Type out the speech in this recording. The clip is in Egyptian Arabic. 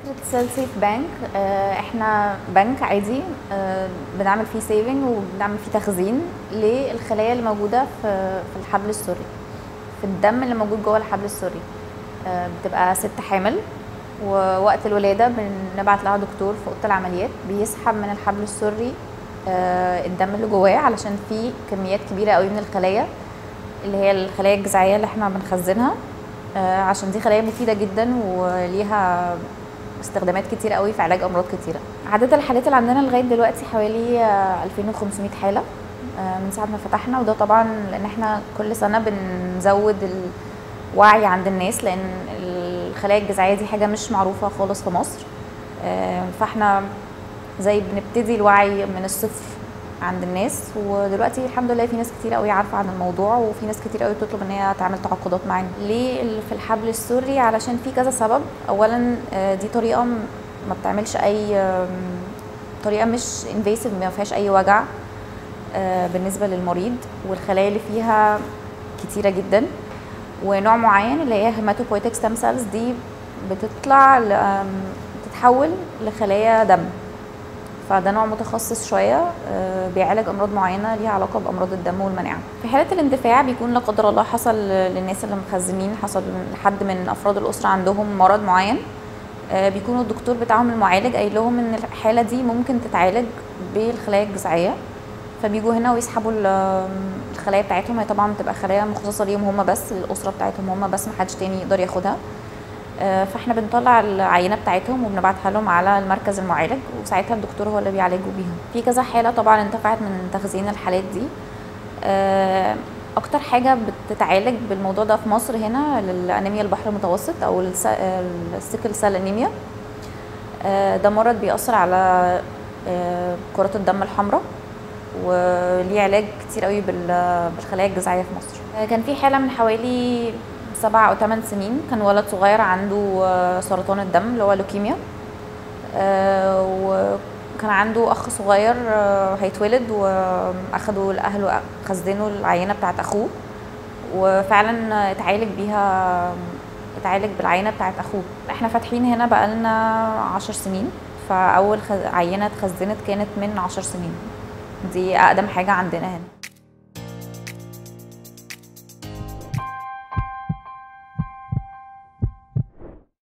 فكره سيل سيف بانك احنا بنك عادي آه، بنعمل فيه سيفنج وبنعمل فيه تخزين للخلايا اللي موجوده في في الحبل السري في الدم اللي موجود جوه الحبل السري آه، بتبقى ست حامل ووقت الولاده بنبعت لها دكتور في اوضه العمليات بيسحب من الحبل السري آه، الدم اللي جواه علشان فيه كميات كبيره قوي من الخلايا اللي هي الخلايا الجذعيه اللي احنا بنخزنها آه، عشان دي خلايا مفيده جدا وليها استخدامات كتير قوي في علاج امراض كتيره عدد الحالات اللي عندنا لغايه دلوقتي حوالي آه، 2500 حاله آه، من ساعه ما فتحنا وده طبعا لان احنا كل سنه بنزود الوعي عند الناس لان الخلايا الجذعيه دي حاجه مش معروفه خالص في مصر آه، فاحنا زي بنبتدي الوعي من الصفر عند الناس ودلوقتي الحمد لله في ناس كتير قوي عارفه عن الموضوع وفي ناس كتير قوي بتطلب ان هي تعمل تعاقدات معانا ليه اللي في الحبل السري علشان في كذا سبب اولا آه، دي طريقه م- ما بتعملش اي آم، طريقه مش انفيسيف ما فيهاش اي وجع آه، بالنسبه للمريض والخلايا اللي فيها كتيره جدا ونوع معين اللي هي هيماتوبويتك ستام سيلز دي بتطلع ل- آم، تتحول لخلايا دم فده نوع متخصص شويه آه، بيعالج امراض معينه ليها علاقه بامراض الدم والمناعه في حاله الاندفاع بيكون لا قدر الله حصل للناس اللي مخزنين حصل لحد من افراد الاسره عندهم مرض معين آه، بيكون الدكتور بتاعهم المعالج قايل لهم ان الحاله دي ممكن تتعالج بالخلايا الجذعيه فبيجوا هنا ويسحبوا ال- الخلايا بتاعتهم هي طبعا بتبقى خلايا مخصصه ليهم هم بس للاسره بتاعتهم هم بس محدش تاني يقدر ياخدها آه، فاحنا بنطلع العينه بتاعتهم وبنبعتها لهم على المركز المعالج وساعتها الدكتور هو اللي بيعالجوا بيهم في كذا حاله طبعا انتفعت من تخزين الحالات دي آه، اكتر حاجه بتتعالج بالموضوع ده في مصر هنا للانيميا البحر المتوسط او الس- السيكل سيل انيميا آه، ده مرض بيأثر على آه، كرات الدم الحمراء وليه علاج كتير قوي بال- بالخلايا الجذعيه في مصر آه، كان في حاله من حوالي سبع او ثمان سنين كان ولد صغير عنده آه، سرطان الدم اللي هو لوكيميا آه، وكان عنده اخ صغير آه، هيتولد واخدوا الاهل خزنوا العينه بتاعت اخوه وفعلا اتعالج بيها اتعالج بالعينه بتاعت اخوه احنا فاتحين هنا بقالنا عشر سنين فاول خ- عينه اتخزنت كانت من عشر سنين دي اقدم حاجه عندنا هنا